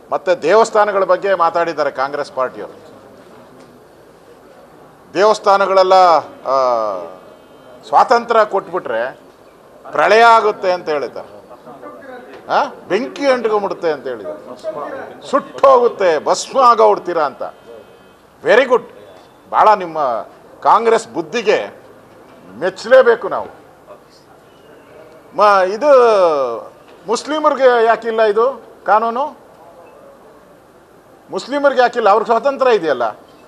ಮತ್ತು ದೇವಸ್ಥಾನಗಳ ಬಗ್ಗೆ ಮಾತಾಡಿದ್ದಾರೆ ಕಾಂಗ್ರೆಸ್ ಪಾರ್ಟಿಯವರು ದೇವಸ್ಥಾನಗಳೆಲ್ಲ ಆ, ಸ್ವಾತಂತ್ರ್ಯ ಕೊಟ್ಬಿಟ್ರೆ ಪ್ರಳಯ ಆಗುತ್ತೆ ಅಂತ ಹೇಳಿದ್ದಾರೆ ಆ? ಬೆಂಕಿ ಅಂಟ್ಕೊಂಬಿಡುತ್ತೆ ಅಂತ ಹೇಳಿದ್ದಾರೆ ಸುಟ್ಟೋಗುತ್ತೆ ಭಸ್ಮ ಆಗೋಗ್ಬಿಡ್ತೀರಾ ಅಂತ ವೆರಿ ಗುಡ್ ಭಾಳ ನಿಮ್ಮ ಕಾಂಗ್ರೆಸ್ ಬುದ್ಧಿಗೆ ಮೆಚ್ಚಲೇಬೇಕು ನಾವು ಮ ಇದು ಮುಸ್ಲಿಮರಿಗೆ ಯಾಕಿಲ್ಲ ಇದು ಕಾನೂನು ಮುಸ್ಲಿಮರಿಗೆ ಯಾಕಿಲ್ಲ ಅವ್ರಿಗೆ ಸ್ವಾತಂತ್ರ್ಯ ಇದೆಯಲ್ಲ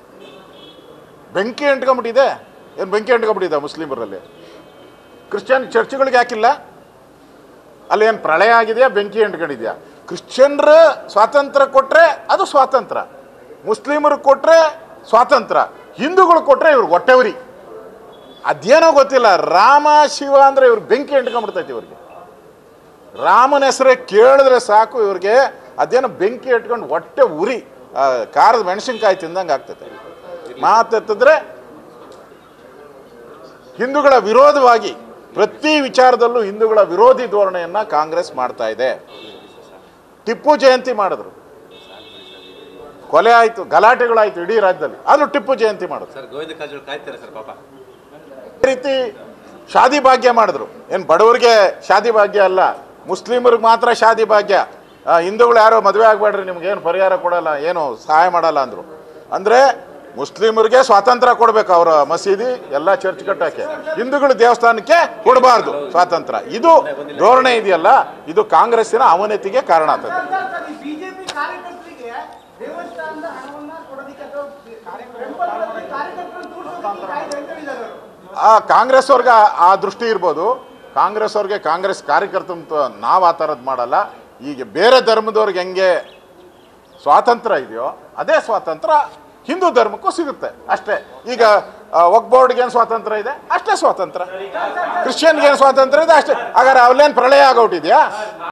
ಬೆಂಕಿ ಅಂಟ್ಕೊಂಬಿಟ್ಟಿದೆ ಏನು ಬೆಂಕಿ ಅಂಟ್ಕೊಂಬಿಟ್ಟಿದೆ ಮುಸ್ಲಿಮರಲ್ಲಿ ಕ್ರಿಶ್ಚಿಯನ್ ಚರ್ಚ್ಗಳಿಗೆ ಯಾಕಿಲ್ಲ ಅಲ್ಲಿ ಏನು ಪ್ರಳಯ ಆಗಿದೆಯಾ ಬೆಂಕಿ ಅಂಟ್ಕೊಂಡಿದ್ಯಾ ಕ್ರಿಶ್ಚಿಯನ್ರ ಸ್ವಾತಂತ್ರ್ಯ ಕೊಟ್ಟರೆ ಅದು ಸ್ವಾತಂತ್ರ್ಯ ಮುಸ್ಲಿಮರಿಗೆ ಕೊಟ್ಟರೆ ಸ್ವಾತಂತ್ರ್ಯ ಹಿಂದೂಗಳು ಕೊಟ್ಟರೆ ಇವ್ರಿಗೆ ಹೊಟ್ಟೆವ್ರಿ ಅದೇನೋ ಗೊತ್ತಿಲ್ಲ ರಾಮ ಶಿವ ಅಂದರೆ ಇವ್ರಿಗೆ ಬೆಂಕಿ ಅಂಟ್ಕೊಂಡ್ಬಿಡ್ತೈತಿ ಇವ್ರಿಗೆ ರಾಮನ ಹೆಸರೇ ಕೇಳಿದ್ರೆ ಸಾಕು ಇವ್ರಿಗೆ ಅದೇನೋ ಬೆಂಕಿ ಇಟ್ಕೊಂಡು ಹೊಟ್ಟೆ ಉರಿ ಆ, ಖಾರದ ಮೆಣಸಿನ್ಕಾಯಿ ತಿಂದಂಗೆ ಆಗ್ತೈತೆ ಮಾತೆತ್ತಿದ್ರೆ ಹಿಂದೂಗಳ ವಿರೋಧವಾಗಿ ಪ್ರತಿ ವಿಚಾರದಲ್ಲೂ ಹಿಂದೂಗಳ ವಿರೋಧಿ ಧೋರಣೆಯನ್ನು ಕಾಂಗ್ರೆಸ್ ಮಾಡ್ತಾ ಇದೆ ಟಿಪ್ಪು ಜಯಂತಿ ಮಾಡಿದ್ರು ಕೊಲೆ ಆಯಿತು ಗಲಾಟೆಗಳಾಯಿತು ಇಡೀ ರಾಜ್ಯದಲ್ಲಿ ಆದರೂ ಟಿಪ್ಪು ಜಯಂತಿ ಮಾಡಿದ್ರು ಸರ್ ಗೋವಿಂದ ಕಾರಜೋಳ ಕಾಯ್ತಾರೆ ಸರ್ ಪಾಪ ಅದೇ ರೀತಿ ಶಾದಿ ಭಾಗ್ಯ ಮಾಡಿದ್ರು ಏನು ಬಡವರಿಗೆ ಶಾದಿ ಭಾಗ್ಯ ಅಲ್ಲ ಮುಸ್ಲಿಮರಿಗೆ ಮಾತ್ರ ಶಾದಿ ಭಾಗ್ಯ ಆ, ಹಿಂದೂಗಳು ಯಾರೋ ಮದುವೆ ಆಗಬೇಡ್ರಿ ನಿಮ್ಗೇನು ಪರಿಹಾರ ಕೊಡಲ್ಲ ಏನು ಸಹಾಯ ಮಾಡಲ್ಲ ಅಂದರು ಅಂದರೆ ಮುಸ್ಲಿಮರಿಗೆ ಸ್ವಾತಂತ್ರ್ಯ ಕೊಡಬೇಕು ಅವರ ಮಸೀದಿ ಎಲ್ಲ ಚರ್ಚ್ ಕಟ್ಟಕ್ಕೆ ಹಿಂದೂಗಳು ದೇವಸ್ಥಾನಕ್ಕೆ ಕೊಡಬಾರ್ದು ಸ್ವಾತಂತ್ರ್ಯ ಇದು ಧೋರಣೆ ಇದೆಯಲ್ಲ ಇದು ಕಾಂಗ್ರೆಸ್ಸಿನ ಅವನತಿಗೆ ಕಾರಣ ಆಗ್ತದೆ ಬಿಜೆಪಿ ಕಾರ್ಯಕರ್ತರಿಗೆ ದೇವಸ್ಥಾನದ ಹಣವನ್ನ ಕೊಡೋದಿಕ್ಕೆ ಅಥವಾ ಬೆಂಬಲ ಕಾರ್ಯಕರ್ತರನ್ನು ದೂರಿಸೋದಕ್ಕೆ ಕಾಯ್ದೆ ಅಂತ ಹೇಳಿದ್ದಾರೆ ಅವರು. ಆ ಕಾಂಗ್ರೆಸ್ ಅವ್ರಿಗೆ ಆ- ಆ ದೃಷ್ಟಿ ಇರ್ಬೋದು ಕಾಂಗ್ರೆಸ್ ಅವ್ರಿಗೆ ಕಾಂಗ್ರೆಸ್ ಕಾರ್ಯಕರ್ತ ನಾವು ಆ ಥರದ್ದು ಮಾಡಲ್ಲ ಈಗ ಬೇರೆ ಧರ್ಮದವ್ರಿಗೆ ಹೆಂಗೆ ಸ್ವಾತಂತ್ರ್ಯ ಇದೆಯೋ ಅದೇ ಸ್ವಾತಂತ್ರ್ಯ ಹಿಂದೂ ಧರ್ಮಕ್ಕೂ ಸಿಗುತ್ತೆ ಅಷ್ಟೇ ಈಗ ಒಗ್ಬೋರ್ಡ್ಗೆ ಏನು ಸ್ವಾತಂತ್ರ್ಯ ಇದೆ ಅಷ್ಟೇ ಸ್ವಾತಂತ್ರ್ಯ ಕ್ರಿಶ್ಚಿಯನ್ಗೆ ಏನು ಸ್ವಾತಂತ್ರ್ಯ ಇದೆ ಅಷ್ಟೇ ಹಾಗಾದ್ರೆ ಅವಲ್ಲೇನು ಪ್ರಳಯ ಆಗೋಟಿದೆಯಾ